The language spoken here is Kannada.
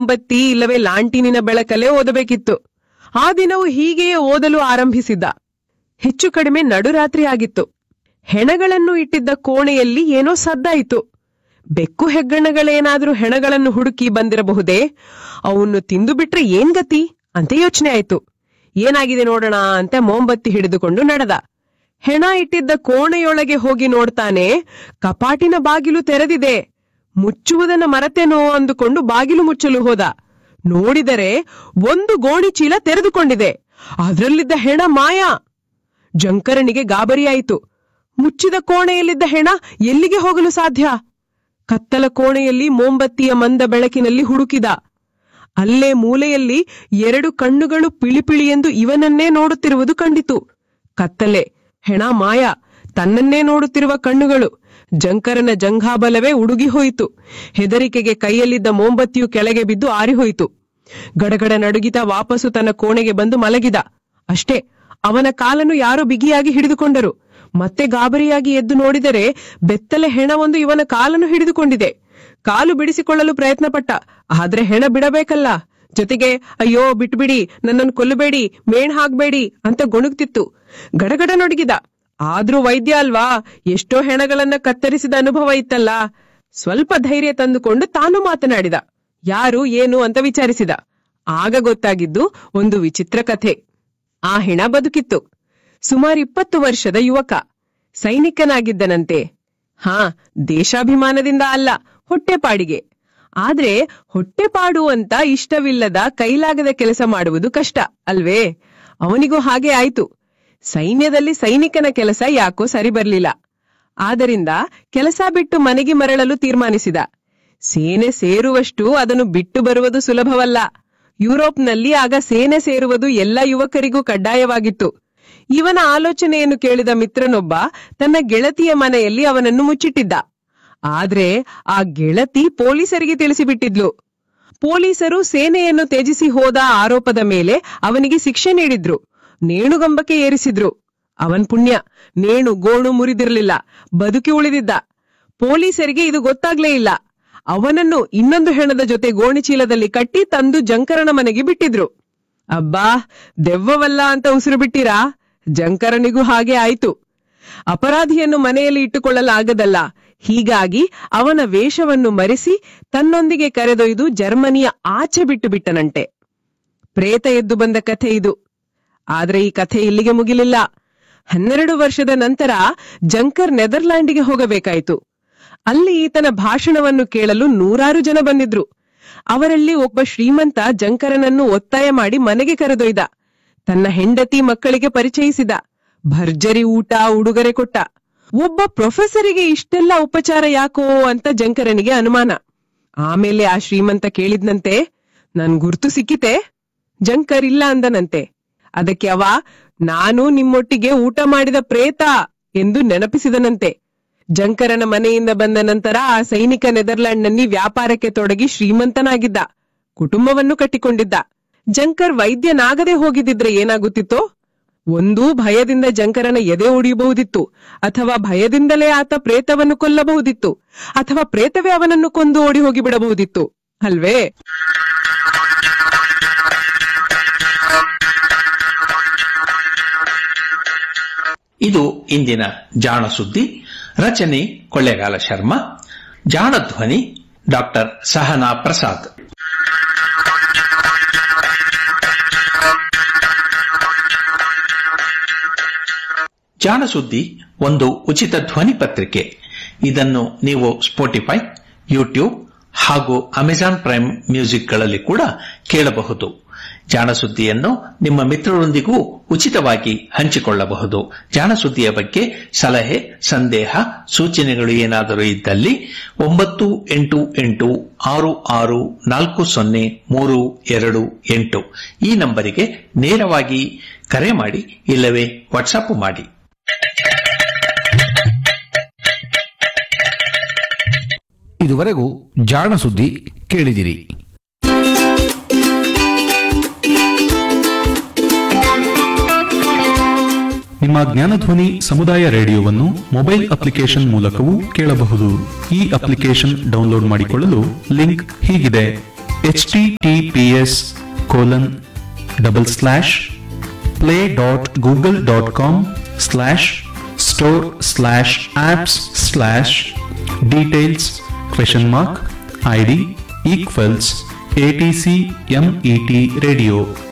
ಮೋಂಬತ್ತಿ ಇಲ್ಲವೇ ಲಾಂಟಿನಿನ ಬೆಳಕಲ್ಲೇ ಓದಬೇಕಿತ್ತು ಆ ದಿನವೂ ಹೀಗೆಯೇ ಓದಲು ಆರಂಭಿಸಿದ್ದ ಹೆಚ್ಚು ಕಡಿಮೆ ನಡುರಾತ್ರಿ ಆಗಿತ್ತು ಹೆಣಗಳನ್ನು ಇಟ್ಟಿದ್ದ ಕೋಣೆಯಲ್ಲಿ ಏನೋ ಸದ್ದಾಯಿತು ಬೆಕ್ಕು ಹೆಗ್ಗಣಗಳೇನಾದ್ರೂ ಹೆಣಗಳನ್ನು ಹುಡುಕಿ ಬಂದಿರಬಹುದೇ ಅವನ್ನು ತಿಂದು ಬಿಟ್ರೆ ಏನ್ ಗತಿ ಅಂತ ಯೋಚನೆ ಆಯ್ತು ಏನಾಗಿದೆ ನೋಡೋಣ ಅಂತ ಮೋಂಬತ್ತಿ ಹಿಡಿದುಕೊಂಡು ನಡೆದ ಹೆಣ ಇಟ್ಟಿದ್ದ ಕೋಣೆಯೊಳಗೆ ಹೋಗಿ ನೋಡ್ತಾನೆ ಕಪಾಟಿನ ಬಾಗಿಲು ತೆರೆದಿದೆ ಮುಚ್ಚುವುದನ್ನ ಮರೆತೇನೋ ಅಂದುಕೊಂಡು ಬಾಗಿಲು ಮುಚ್ಚಲು ಹೋದ ನೋಡಿದರೆ ಒಂದು ಗೋಣಿ ಚೀಲ ತೆರೆದುಕೊಂಡಿದೆ ಅದರಲ್ಲಿದ್ದ ಹೆಣ ಮಾಯ ಜಂಕರನಿಗೆ ಗಾಬರಿಯಾಯಿತು ಮುಚ್ಚಿದ ಕೋಣೆಯಲ್ಲಿದ್ದ ಹೆಣ ಎಲ್ಲಿಗೆ ಹೋಗಲು ಸಾಧ್ಯ ಕತ್ತಲ ಕೋಣೆಯಲ್ಲಿ ಮೋಂಬತ್ತಿಯ ಮಂದ ಬೆಳಕಿನಲ್ಲಿ ಹುಡುಕಿದ ಅಲ್ಲೇ ಮೂಲೆಯಲ್ಲಿ ಎರಡು ಕಣ್ಣುಗಳು ಪಿಳಿಪಿಳಿ ಎಂದು ಇವನನ್ನೇ ನೋಡುತ್ತಿರುವುದು ಕಂಡಿತು ಕತ್ತಲೆ ಹೆಣ ಮಾಯ ತನ್ನನ್ನೇ ನೋಡುತ್ತಿರುವ ಕಣ್ಣುಗಳು ಜಂಕರನ ಜಂಘಾಬಲವೇ ಉಡುಗಿ ಹೋಯಿತು ಹೆದರಿಕೆಗೆ ಕೈಯಲ್ಲಿದ್ದ ಮೋಂಬತ್ತಿಯು ಕೆಳಗೆ ಬಿದ್ದು ಆರಿಹೋಯಿತು ಗಡಗಡ ನಡುಗಿತ ವಾಪಸ್ಸು ತನ್ನ ಕೋಣೆಗೆ ಬಂದು ಮಲಗಿದ ಅಷ್ಟೇ ಅವನ ಕಾಲನ್ನು ಯಾರೋ ಬಿಗಿಯಾಗಿ ಹಿಡಿದುಕೊಂಡರು ಮತ್ತೆ ಗಾಬರಿಯಾಗಿ ಎದ್ದು ನೋಡಿದರೆ ಬೆತ್ತಲೆ ಹೆಣವೊಂದು ಇವನ ಕಾಲನ್ನು ಹಿಡಿದುಕೊಂಡಿದೆ ಕಾಲು ಬಿಡಿಸಿಕೊಳ್ಳಲು ಪ್ರಯತ್ನ ಪಟ್ಟ ಆದ್ರೆ ಹೆಣ ಬಿಡಬೇಕಲ್ಲ ಜೊತೆಗೆ ಅಯ್ಯೋ ಬಿಟ್ಬಿಡಿ ನನ್ನನ್ನು ಕೊಲ್ಲಬೇಡಿ ಮೇಣ್ ಹಾಕ್ಬೇಡಿ ಅಂತ ಗೊಣಗ್ತಿತ್ತು ಗಡಗಡ ನಡುಗಿದ ಆದ್ರೂ ವೈದ್ಯ ಅಲ್ವಾ ಎಷ್ಟೋ ಹೆಣಗಳನ್ನ ಕತ್ತರಿಸಿದ ಅನುಭವ ಇತ್ತಲ್ಲ ಸ್ವಲ್ಪ ಧೈರ್ಯ ತಂದುಕೊಂಡು ತಾನು ಮಾತನಾಡಿದ ಯಾರು ಏನು ಅಂತ ವಿಚಾರಿಸಿದ ಆಗ ಗೊತ್ತಾಗಿದ್ದು ಒಂದು ವಿಚಿತ್ರ ಕಥೆ ಆ ಹೆಣ ಬದುಕಿತ್ತು ಸುಮಾರು ಇಪ್ಪತ್ತು ವರ್ಷದ ಯುವಕ ಸೈನಿಕನಾಗಿದ್ದನಂತೆ ಹಾ ದೇಶಾಭಿಮಾನದಿಂದ ಅಲ್ಲ ಹೊಟ್ಟೆಪಾಡಿಗೆ ಆದ್ರೆ ಹೊಟ್ಟೆಪಾಡು ಅಂತ ಇಷ್ಟವಿಲ್ಲದ ಕೈಲಾಗದ ಕೆಲಸ ಮಾಡುವುದು ಕಷ್ಟ ಅಲ್ವೇ ಅವನಿಗೂ ಹಾಗೆ ಆಯ್ತು ಸೈನ್ಯದಲ್ಲಿ ಸೈನಿಕನ ಕೆಲಸ ಯಾಕೋ ಸರಿ ಬರ್ಲಿಲ್ಲ ಆದ್ದರಿಂದ ಕೆಲಸ ಬಿಟ್ಟು ಮನೆಗೆ ಮರಳಲು ತೀರ್ಮಾನಿಸಿದ ಸೇನೆ ಸೇರುವಷ್ಟು ಅದನ್ನು ಬಿಟ್ಟು ಬರುವುದು ಸುಲಭವಲ್ಲ ಯುರೋಪ್ನಲ್ಲಿ ಆಗ ಸೇನೆ ಸೇರುವುದು ಎಲ್ಲ ಯುವಕರಿಗೂ ಕಡ್ಡಾಯವಾಗಿತ್ತು ಇವನ ಆಲೋಚನೆಯನ್ನು ಕೇಳಿದ ಮಿತ್ರನೊಬ್ಬ ತನ್ನ ಗೆಳತಿಯ ಮನೆಯಲ್ಲಿ ಅವನನ್ನು ಮುಚ್ಚಿಟ್ಟಿದ್ದ ಆದ್ರೆ ಆ ಗೆಳತಿ ಪೊಲೀಸರಿಗೆ ತಿಳಿಸಿಬಿಟ್ಟಿದ್ಲು ಪೊಲೀಸರು ಸೇನೆಯನ್ನು ತ್ಯಜಿಸಿ ಹೋದ ಆರೋಪದ ಮೇಲೆ ಅವನಿಗೆ ಶಿಕ್ಷೆ ನೀಡಿದ್ರು ನೇಣುಗಂಬಕ್ಕೆ ಏರಿಸಿದ್ರು ಅವನ್ ಪುಣ್ಯ ನೇಣು ಗೋಣು ಮುರಿದಿರಲಿಲ್ಲ ಬದುಕಿ ಉಳಿದಿದ್ದ ಪೊಲೀಸರಿಗೆ ಇದು ಗೊತ್ತಾಗ್ಲೇ ಇಲ್ಲ ಅವನನ್ನು ಇನ್ನೊಂದು ಹೆಣದ ಜೊತೆ ಗೋಣಿಚೀಲದಲ್ಲಿ ಕಟ್ಟಿ ತಂದು ಜಂಕರನ ಮನೆಗೆ ಬಿಟ್ಟಿದ್ರು ಅಬ್ಬಾ ದೆವ್ವವಲ್ಲ ಅಂತ ಉಸಿರು ಬಿಟ್ಟಿರಾ ಜಂಕರನಿಗೂ ಹಾಗೆ ಆಯ್ತು ಅಪರಾಧಿಯನ್ನು ಮನೆಯಲ್ಲಿ ಇಟ್ಟುಕೊಳ್ಳಲಾಗದಲ್ಲ ಹೀಗಾಗಿ ಅವನ ವೇಷವನ್ನು ಮರೆಸಿ ತನ್ನೊಂದಿಗೆ ಕರೆದೊಯ್ದು ಜರ್ಮನಿಯ ಆಚೆ ಬಿಟ್ಟು ಬಿಟ್ಟನಂತೆ ಪ್ರೇತ ಎದ್ದು ಬಂದ ಕಥೆ ಇದು ಆದ್ರೆ ಈ ಕಥೆ ಇಲ್ಲಿಗೆ ಮುಗಿಲಿಲ್ಲ ಹನ್ನೆರಡು ವರ್ಷದ ನಂತರ ಜಂಕರ್ ನೆದರ್ಲ್ಯಾಂಡಿಗೆ ಹೋಗಬೇಕಾಯಿತು ಅಲ್ಲಿ ಈತನ ಭಾಷಣವನ್ನು ಕೇಳಲು ನೂರಾರು ಜನ ಬಂದಿದ್ರು ಅವರಲ್ಲಿ ಒಬ್ಬ ಶ್ರೀಮಂತ ಜಂಕರನನ್ನು ಒತ್ತಾಯ ಮಾಡಿ ಮನೆಗೆ ಕರೆದೊಯ್ದ ತನ್ನ ಹೆಂಡತಿ ಮಕ್ಕಳಿಗೆ ಪರಿಚಯಿಸಿದ ಭರ್ಜರಿ ಊಟ ಉಡುಗೊರೆ ಕೊಟ್ಟ ಒಬ್ಬ ಪ್ರೊಫೆಸರಿಗೆ ಇಷ್ಟೆಲ್ಲ ಉಪಚಾರ ಯಾಕೋ ಅಂತ ಜಂಕರನಿಗೆ ಅನುಮಾನ ಆಮೇಲೆ ಆ ಶ್ರೀಮಂತ ಕೇಳಿದ್ನಂತೆ ನನ್ ಗುರ್ತು ಸಿಕ್ಕಿತೆ ಜಂಕರ್ ಇಲ್ಲ ಅಂದನಂತೆ ಅದಕ್ಕೆ ಅವ ನಾನು ನಿಮ್ಮೊಟ್ಟಿಗೆ ಊಟ ಮಾಡಿದ ಪ್ರೇತ ಎಂದು ನೆನಪಿಸಿದನಂತೆ ಜಂಕರನ ಮನೆಯಿಂದ ಬಂದ ನಂತರ ಆ ಸೈನಿಕ ನೆದರ್ಲ್ಯಾಂಡ್ನಲ್ಲಿ ವ್ಯಾಪಾರಕ್ಕೆ ತೊಡಗಿ ಶ್ರೀಮಂತನಾಗಿದ್ದ ಕುಟುಂಬವನ್ನು ಕಟ್ಟಿಕೊಂಡಿದ್ದ ಜಂಕರ್ ವೈದ್ಯನಾಗದೆ ಹೋಗಿದ್ದಿದ್ರೆ ಏನಾಗುತ್ತಿತ್ತೋ ಒಂದೂ ಭಯದಿಂದ ಜಂಕರನ ಎದೆ ಒಡೆಯಬಹುದಿತ್ತು ಅಥವಾ ಭಯದಿಂದಲೇ ಆತ ಪ್ರೇತವನ್ನು ಕೊಲ್ಲಬಹುದಿತ್ತು ಅಥವಾ ಪ್ರೇತವೇ ಅವನನ್ನು ಕೊಂದು ಓಡಿ ಹೋಗಿ ಬಿಡಬಹುದಿತ್ತು ಅಲ್ವೇ ಇದು ಇಂದಿನ ಜಾಣ ಸುದ್ದಿ ರಚನೆ ಕೊಳ್ಳೇಗಾಲ ಶರ್ಮಾ ಜಾಣ ಧ್ವನಿ ಡಾಕ್ಟರ್ ಸಹನಾ ಪ್ರಸಾದ್ ಜಾಣ ಸುದ್ದಿ ಒಂದು ಉಚಿತ ಧ್ವನಿ ಪತ್ರಿಕೆ ಇದನ್ನು ನೀವು ಸ್ಪೋಟಿಫೈ ಯೂಟ್ಯೂಬ್ ಹಾಗೂ ಅಮೆಜಾನ್ ಪ್ರೈಮ್ ಮ್ಯೂಸಿಕ್ಗಳಲ್ಲಿ ಕೂಡ ಕೇಳಬಹುದು ಜಾಣಸುದ್ದಿಯನ್ನು ನಿಮ್ಮ ಮಿತ್ರರೊಂದಿಗೂ ಉಚಿತವಾಗಿ ಹಂಚಿಕೊಳ್ಳಬಹುದು ಜಾಣಸುದ್ದಿಯ ಬಗ್ಗೆ ಸಲಹೆ ಸಂದೇಹ ಸೂಚನೆಗಳು ಏನಾದರೂ ಇದ್ದಲ್ಲಿ ಒಂಬತ್ತು ಎಂಟು ಎಂಟು ಆರು ಆರು ನಾಲ್ಕು ಸೊನ್ನೆ ಮೂರು ಎರಡು ಎಂಟು ಈ ನಂಬರಿಗೆ ನೇರವಾಗಿ ಕರೆ ಮಾಡಿ ಇಲ್ಲವೇ ವಾಟ್ಸಪ್ ಮಾಡಿ ಇದುವರೆಗೂ ಜಾಣ ಸುದ್ದಿ ಕೇಳಿದಿರಿ ನಿಮ್ಮ ಜ್ಞಾನಧ್ವನಿ ಸಮುದಾಯ ರೇಡಿಯೋವನ್ನು ಮೊಬೈಲ್ ಅಪ್ಲಿಕೇಶನ್ ಮೂಲಕವೂ ಕೇಳಬಹುದು ಈ ಅಪ್ಲಿಕೇಶನ್ ಡೌನ್ಲೋಡ್ ಮಾಡಿಕೊಳ್ಳಲು ಲಿಂಕ್ ಹೀಗಿದೆ H T T P S colon double slash play dot Google dot com slash store slash apps slash details question mark I D equals A T C M E T radio